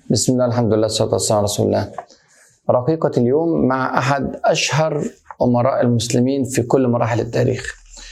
بسم الله الحمد لله والصلاة والسلام على رسول الله رقيقة اليوم مع أحد أشهر أمراء المسلمين في كل مراحل التاريخ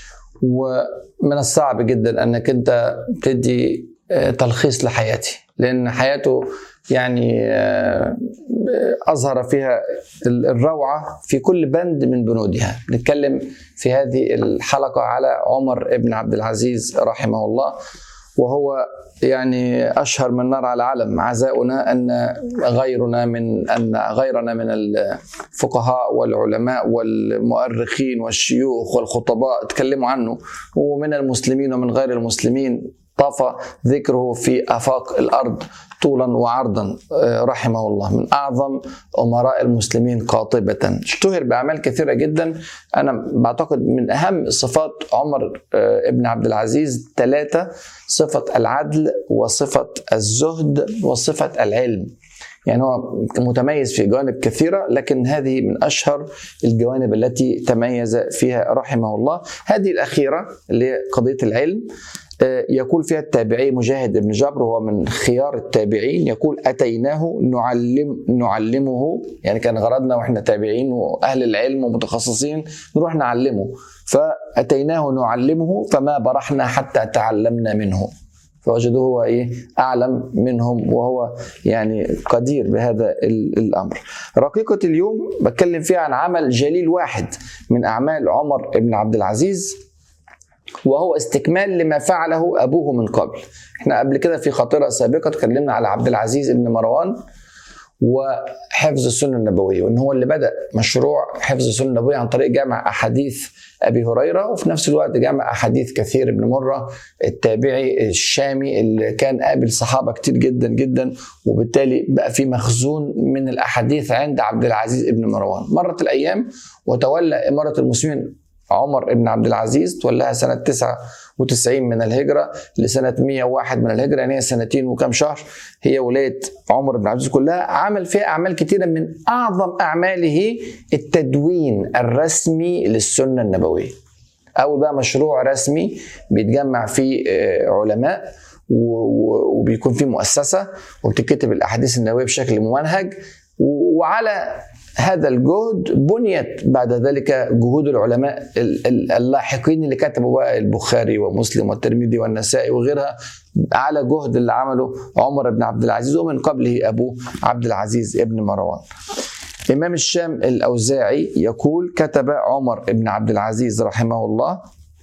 ومن الصعب جدا أنك أنت تدي آه، تلخيص لحياتي لأن حياته يعني آه، أظهر فيها الروعة في كل بند من بنودها نتكلم في هذه الحلقة على عمر بن عبد العزيز رحمه الله وهو يعني اشهر من نار على العلم عزاؤنا ان غيرنا من ان غيرنا من الفقهاء والعلماء والمؤرخين والشيوخ والخطباء تكلموا عنه ومن المسلمين ومن غير المسلمين طاف ذكره في افاق الارض طولا وعرضا آه، رحمه الله من اعظم امراء المسلمين قاطبه اشتهر باعمال كثيره جدا انا بعتقد من اهم صفات عمر آه، ابن عبد العزيز ثلاثه صفه العدل وصفه الزهد وصفه العلم يعني هو متميز في جوانب كثيرة لكن هذه من أشهر الجوانب التي تميز فيها رحمه الله هذه الأخيرة اللي هي قضية العلم آه، يقول فيها التابعي مجاهد بن جبر هو من خيار التابعين يقول أتيناه نعلم نعلمه يعني كان غرضنا واحنا تابعين وأهل العلم ومتخصصين نروح نعلمه فأتيناه نعلمه فما برحنا حتى تعلمنا منه فوجدوه هو ايه اعلم منهم وهو يعني قدير بهذا الامر. رقيقه اليوم بتكلم فيها عن عمل جليل واحد من اعمال عمر بن عبد العزيز وهو استكمال لما فعله ابوه من قبل احنا قبل كده في خاطره سابقه تكلمنا على عبد العزيز بن مروان وحفظ السنه النبويه وان هو اللي بدا مشروع حفظ السنه النبويه عن طريق جمع احاديث ابي هريره وفي نفس الوقت جمع احاديث كثير ابن مره التابعي الشامي اللي كان قابل صحابه كتير جدا جدا وبالتالي بقى في مخزون من الاحاديث عند عبد العزيز بن مروان مرت الايام وتولى اماره المسلمين عمر بن عبد العزيز تولاها سنة 99 من الهجرة لسنة 101 من الهجرة يعني هي سنتين وكم شهر هي ولاية عمر بن عبد العزيز كلها عمل فيها أعمال كثيرة من أعظم أعماله التدوين الرسمي للسنة النبوية أول بقى مشروع رسمي بيتجمع فيه آه، علماء وبيكون فيه مؤسسة وبتكتب الأحاديث النبوية بشكل ممنهج وعلى هذا الجهد بنيت بعد ذلك جهود العلماء اللاحقين اللي كتبوا بقى البخاري ومسلم والترمذي والنسائي وغيرها على جهد اللي عمله عمر بن عبد العزيز ومن قبله ابوه عبد العزيز ابن مروان. امام الشام الاوزاعي يقول كتب عمر بن عبد العزيز رحمه الله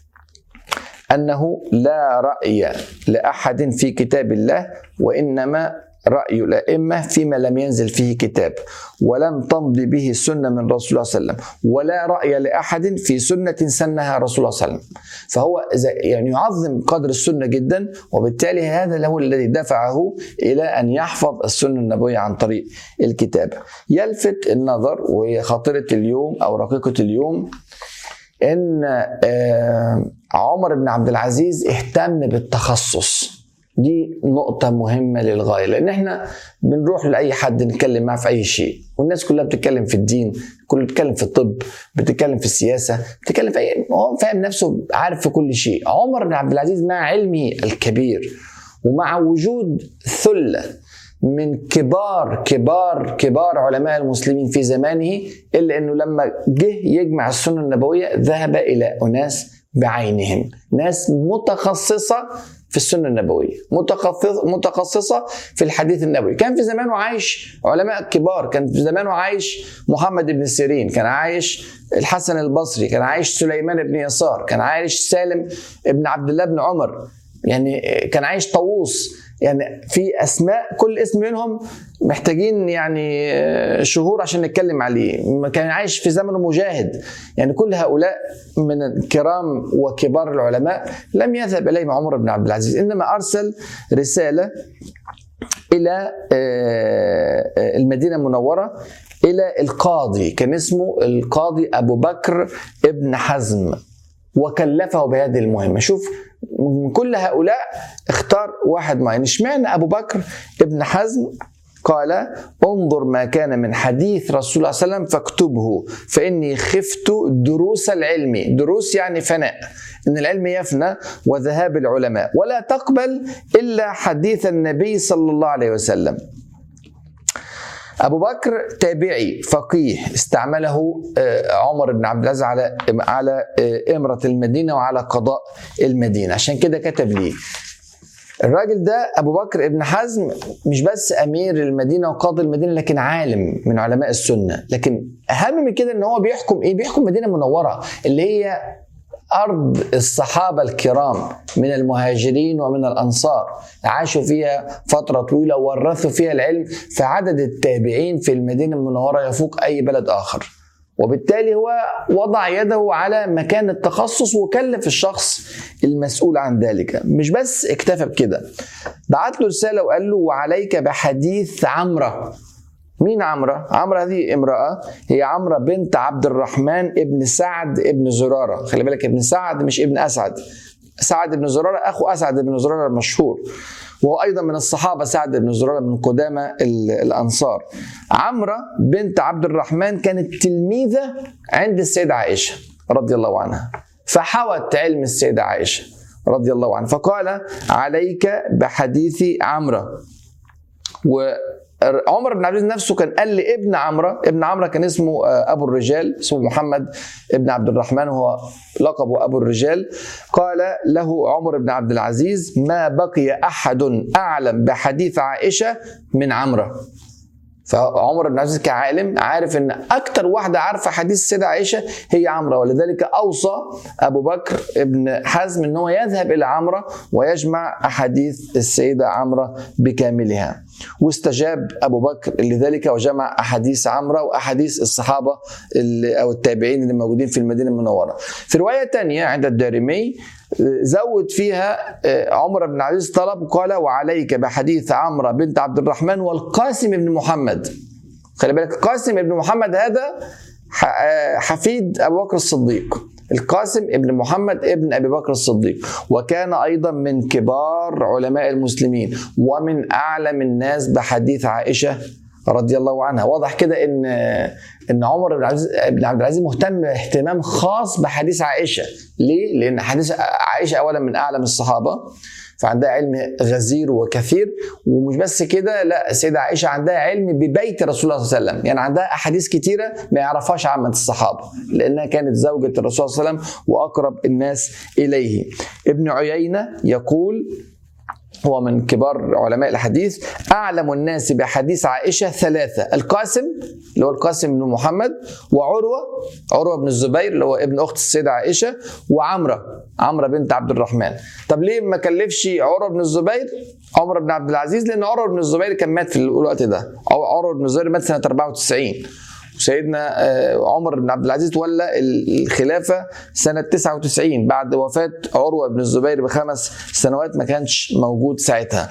انه لا راي لاحد في كتاب الله وانما رأي الأئمة فيما لم ينزل فيه كتاب ولم تمضي به سنة من رسول الله صلى الله عليه وسلم ولا رأي لأحد في سنة سنها رسول الله صلى الله عليه وسلم فهو يعني يعظم قدر السنة جدا وبالتالي هذا هو الذي دفعه إلى أن يحفظ السنة النبوية عن طريق الكتاب يلفت النظر وهي خاطرة اليوم أو رقيقة اليوم ان آه، عمر بن عبد العزيز اهتم بالتخصص دي نقطة مهمة للغاية لأن احنا بنروح لأي حد نتكلم معاه في أي شيء والناس كلها بتتكلم في الدين كله بتتكلم في الطب بتتكلم في السياسة بتتكلم في أي هو فاهم نفسه عارف في كل شيء عمر بن عبد العزيز مع علمه الكبير ومع وجود ثلة من كبار كبار كبار علماء المسلمين في زمانه إلا أنه لما جه يجمع السنة النبوية ذهب إلى أناس بعينهم ناس متخصصة في السنه النبويه متخصصه في الحديث النبوي كان في زمانه عايش علماء كبار كان في زمانه عايش محمد بن سيرين كان عايش الحسن البصري كان عايش سليمان بن يسار كان عايش سالم بن عبد الله بن عمر يعني كان عايش طاووس يعني في اسماء كل اسم منهم محتاجين يعني آه، شهور عشان نتكلم عليه كان عايش في زمنه مجاهد يعني كل هؤلاء من الكرام وكبار العلماء لم يذهب اليهم عمر بن عبد العزيز انما ارسل رساله الى آه، آه، المدينه المنوره الى القاضي كان اسمه القاضي ابو بكر ابن حزم وكلفه بهذه المهمه شوف من كل هؤلاء اختار واحد معين اشمعنى ابو بكر ابن حزم قال انظر ما كان من حديث رسول الله صلى الله عليه وسلم فاكتبه فاني خفت دروس العلم دروس يعني فناء ان العلم يفنى وذهاب العلماء ولا تقبل الا حديث النبي صلى الله عليه وسلم ابو بكر تابعي فقيه استعمله آه، عمر بن عبد العزيز على على آه، امره المدينه وعلى قضاء المدينه عشان كده كتب ليه الراجل ده ابو بكر ابن حزم مش بس امير المدينه وقاضي المدينه لكن عالم من علماء السنه لكن اهم من كده ان هو بيحكم ايه بيحكم مدينه منوره اللي هي ارض الصحابه الكرام من المهاجرين ومن الانصار عاشوا فيها فتره طويله وورثوا فيها العلم فعدد التابعين في المدينه المنوره يفوق اي بلد اخر وبالتالي هو وضع يده على مكان التخصص وكلف الشخص المسؤول عن ذلك مش بس اكتفى بكده بعت له رساله وقال له وعليك بحديث عمره مين عمرة؟ عمرة هذه امرأة هي عمرة بنت عبد الرحمن ابن سعد ابن زرارة خلي بالك ابن سعد مش ابن أسعد سعد بن زرارة أخو أسعد بن زرارة المشهور وهو أيضا من الصحابة سعد بن زرارة من قدامى الأنصار عمرة بنت عبد الرحمن كانت تلميذة عند السيدة عائشة رضي الله عنها فحوت علم السيدة عائشة رضي الله عنها فقال عليك بحديث عمرة عمر بن عبد العزيز نفسه كان قال لابن عمرو ابن عمرو كان اسمه آه، ابو الرجال اسمه محمد ابن عبد الرحمن وهو لقبه ابو الرجال قال له عمر بن عبد العزيز ما بقي احد اعلم بحديث عائشه من عمرو فعمر بن عزيز كعالم عارف ان اكتر واحده عارفه حديث السيده عائشه هي عمره ولذلك اوصى ابو بكر ابن حزم ان هو يذهب الى عمره ويجمع احاديث السيده عمره بكاملها واستجاب ابو بكر لذلك وجمع احاديث عمره واحاديث الصحابه اللي او التابعين اللي موجودين في المدينه المنوره في روايه ثانيه عند الدارمي زود فيها آه، عمر بن عزيز طلب قال وعليك بحديث عمرو بنت عبد الرحمن والقاسم بن محمد خلي بالك القاسم بن محمد هذا آه، حفيد ابو بكر الصديق القاسم ابن محمد ابن ابي بكر الصديق وكان ايضا من كبار علماء المسلمين ومن اعلم الناس بحديث عائشه رضي الله عنها واضح كده ان ان عمر بن عبد بن عبد العزيز مهتم اهتمام خاص بحديث عائشه ليه لان حديث عائشه اولا من اعلم الصحابه فعندها علم غزير وكثير ومش بس كده لا السيده عائشه عندها علم ببيت رسول الله صلى الله عليه وسلم يعني عندها احاديث كثيره ما يعرفهاش عامه الصحابه لانها كانت زوجه الرسول صلى الله عليه وسلم واقرب الناس اليه ابن عيينه يقول هو من كبار علماء الحديث أعلم الناس بحديث عائشة ثلاثة القاسم اللي هو القاسم بن محمد وعروة عروة بن الزبير اللي هو ابن أخت السيدة عائشة وعمرة عمرة بنت عبد الرحمن طب ليه ما كلفش عروة بن الزبير عمر بن عبد العزيز لأن عروة بن الزبير كان مات في الوقت ده أو عروة بن الزبير مات سنة 94 سيدنا آه، عمر بن عبد العزيز تولى الخلافة سنة 99 بعد وفاة عروة بن الزبير بخمس سنوات ما كانش موجود ساعتها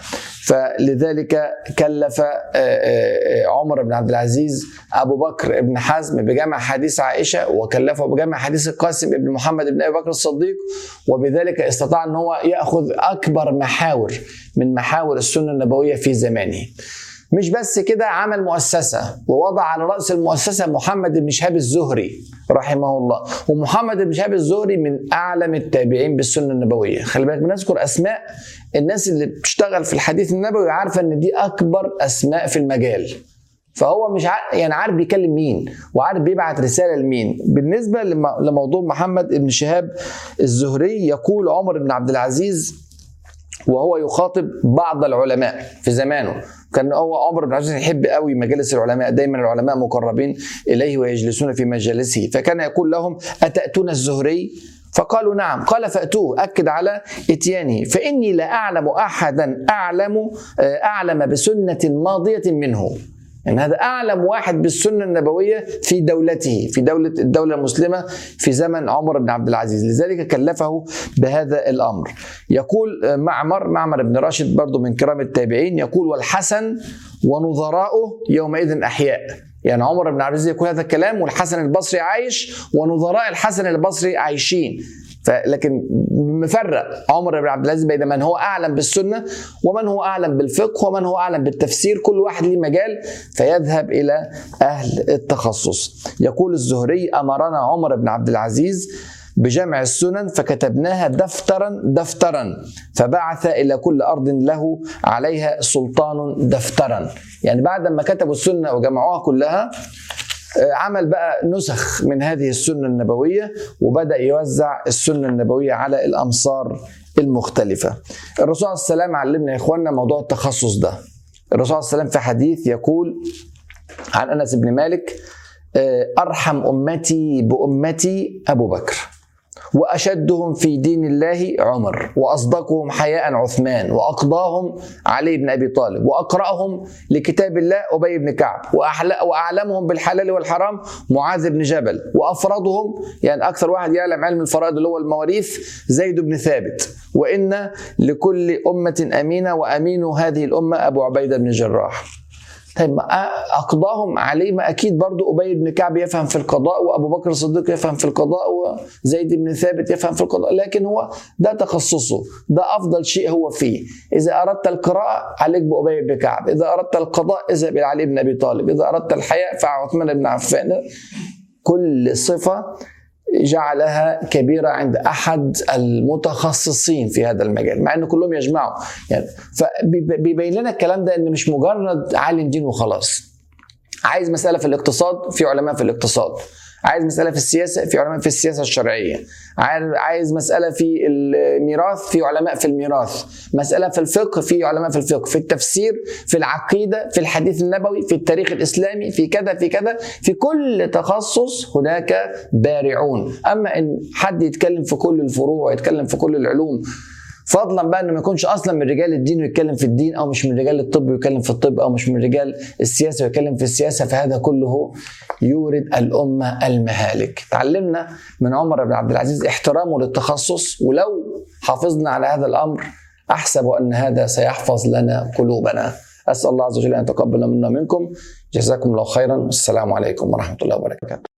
فلذلك كلف آه، آه، عمر بن عبد العزيز أبو بكر بن حزم بجمع حديث عائشة وكلفه بجمع حديث القاسم بن محمد بن أبي بكر الصديق وبذلك استطاع أن هو يأخذ أكبر محاور من محاور السنة النبوية في زمانه مش بس كده عمل مؤسسة ووضع على رأس المؤسسة محمد بن شهاب الزهري رحمه الله ومحمد بن شهاب الزهري من أعلم التابعين بالسنة النبوية خلي بالك بنذكر أسماء الناس اللي بتشتغل في الحديث النبوي عارفة إن دي أكبر أسماء في المجال فهو مش عارف يعني عارف بيكلم مين وعارف بيبعت رساله لمين بالنسبه لموضوع محمد بن شهاب الزهري يقول عمر بن عبد العزيز وهو يخاطب بعض العلماء في زمانه كان هو عمر بن عبد يحب قوي مجالس العلماء دايما العلماء مقربين اليه ويجلسون في مجالسه فكان يقول لهم اتاتون الزهري فقالوا نعم قال فأتوه أكد على إتيانه فإني لا أعلم أحدا أعلم آه، أعلم بسنة ماضية منه ان هذا اعلم واحد بالسنه النبويه في دولته في دوله الدوله المسلمه في زمن عمر بن عبد العزيز لذلك كلفه بهذا الامر يقول معمر معمر بن راشد برضه من كرام التابعين يقول والحسن ونظراؤه يومئذ احياء يعني عمر بن عبد العزيز يقول هذا الكلام والحسن البصري عايش ونظراء الحسن البصري عايشين لكن مفرق عمر بن عبد العزيز بين من هو اعلم بالسنه ومن هو اعلم بالفقه ومن هو اعلم بالتفسير كل واحد له مجال فيذهب الى اهل التخصص يقول الزهري امرنا عمر بن عبد العزيز بجمع السنن فكتبناها دفترا دفترا فبعث الى كل ارض له عليها سلطان دفترا يعني بعد ما كتبوا السنه وجمعوها كلها آه، عمل بقى نسخ من هذه السنه النبويه وبدا يوزع السنه النبويه على الامصار المختلفه. الرسول عليه السلام علمنا يا اخواننا موضوع التخصص ده. الرسول عليه السلام في حديث يقول عن انس بن مالك آه، ارحم امتي بامتي ابو بكر واشدهم في دين الله عمر واصدقهم حياء عثمان واقضاهم علي بن ابي طالب واقراهم لكتاب الله ابي بن كعب وأحل- واعلمهم بالحلال والحرام معاذ بن جبل وافرضهم يعني اكثر واحد يعلم علم الفرائض اللي هو المواريث زيد بن ثابت وان لكل امه امينه وامين هذه الامه ابو عبيده بن جراح طيب ما اقضاهم عليه ما اكيد برضو ابي بن كعب يفهم في القضاء وابو بكر الصديق يفهم في القضاء وزيد بن ثابت يفهم في القضاء لكن هو ده تخصصه ده افضل شيء هو فيه اذا اردت القراءه عليك بابي بن كعب اذا اردت القضاء اذهب الى علي بن ابي طالب اذا اردت الحياء فعثمان بن عفان كل صفه جعلها كبيرة عند أحد المتخصصين في هذا المجال مع أن كلهم يجمعوا يعني فبيبين لنا الكلام ده أن مش مجرد عالم دين وخلاص عايز مسألة في الاقتصاد في علماء في الاقتصاد عايز مسألة في السياسة في علماء في السياسة الشرعية عايز مسألة في الميراث في علماء في الميراث مسألة في الفقه في علماء في الفقه في التفسير في العقيدة في الحديث النبوي في التاريخ الإسلامي في كذا في كذا في كل تخصص هناك بارعون أما إن حد يتكلم في كل الفروع ويتكلم في كل العلوم فضلا بقى انه ما يكونش اصلا من رجال الدين ويتكلم في الدين او مش من رجال الطب ويتكلم في الطب او مش من رجال السياسه ويتكلم في السياسه فهذا كله يورد الامه المهالك. تعلمنا من عمر بن عبد العزيز احترامه للتخصص ولو حافظنا على هذا الامر احسب ان هذا سيحفظ لنا قلوبنا. اسال الله عز وجل ان يتقبل منا ومنكم جزاكم الله خيرا والسلام عليكم ورحمه الله وبركاته.